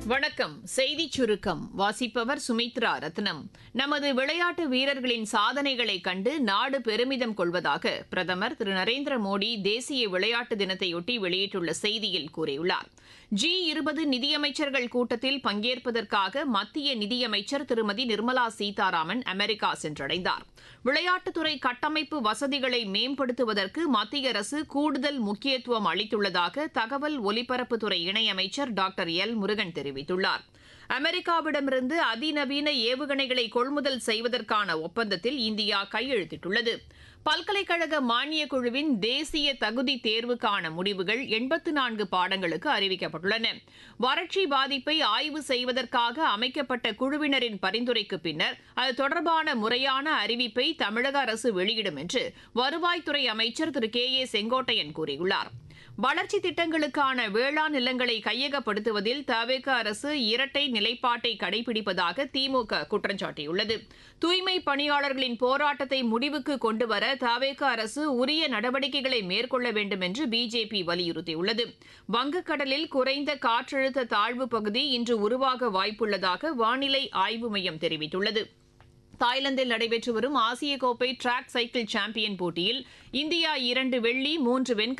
வணக்கம் செய்தி சுருக்கம் வாசிப்பவர் சுமித்ரா ரத்னம் நமது விளையாட்டு வீரர்களின் சாதனைகளை கண்டு நாடு பெருமிதம் கொள்வதாக பிரதமர் திரு நரேந்திர மோடி தேசிய விளையாட்டு தினத்தையொட்டி வெளியிட்டுள்ள செய்தியில் கூறியுள்ளார் ஜி இருபது நிதியமைச்சர்கள் கூட்டத்தில் பங்கேற்பதற்காக மத்திய நிதியமைச்சர் திருமதி நிர்மலா சீதாராமன் அமெரிக்கா சென்றடைந்தார் விளையாட்டுத்துறை கட்டமைப்பு வசதிகளை மேம்படுத்துவதற்கு மத்திய அரசு கூடுதல் முக்கியத்துவம் அளித்துள்ளதாக தகவல் ஒலிபரப்புத்துறை இணையமைச்சர் டாக்டர் எல் முருகன் தெரிவித்துள்ளார் அமெரிக்காவிடமிருந்து அதிநவீன ஏவுகணைகளை கொள்முதல் செய்வதற்கான ஒப்பந்தத்தில் இந்தியா கையெழுத்திட்டுள்ளது பல்கலைக்கழக மானியக் குழுவின் தேசிய தகுதி தேர்வுக்கான முடிவுகள் எண்பத்து நான்கு பாடங்களுக்கு அறிவிக்கப்பட்டுள்ளன வறட்சி பாதிப்பை ஆய்வு செய்வதற்காக அமைக்கப்பட்ட குழுவினரின் பரிந்துரைக்கு பின்னர் அது தொடர்பான முறையான அறிவிப்பை தமிழக அரசு வெளியிடும் என்று வருவாய்த்துறை அமைச்சர் திரு கே ஏ செங்கோட்டையன் கூறியுள்ளார் வளர்ச்சி திட்டங்களுக்கான வேளாண் நிலங்களை கையகப்படுத்துவதில் தவேக அரசு இரட்டை நிலைப்பாட்டை கடைபிடிப்பதாக திமுக குற்றம் சாட்டியுள்ளது தூய்மை பணியாளர்களின் போராட்டத்தை முடிவுக்கு கொண்டுவர தவேக அரசு உரிய நடவடிக்கைகளை மேற்கொள்ள வேண்டும் என்று பிஜேபி வலியுறுத்தியுள்ளது வங்கக்கடலில் குறைந்த காற்றழுத்த தாழ்வு பகுதி இன்று உருவாக வாய்ப்புள்ளதாக வானிலை ஆய்வு மையம் தெரிவித்துள்ளது தாய்லாந்தில் நடைபெற்று வரும் ஆசிய கோப்பை டிராக் சைக்கிள் சாம்பியன் போட்டியில் இந்தியா இரண்டு வெள்ளி மூன்று வெண்கல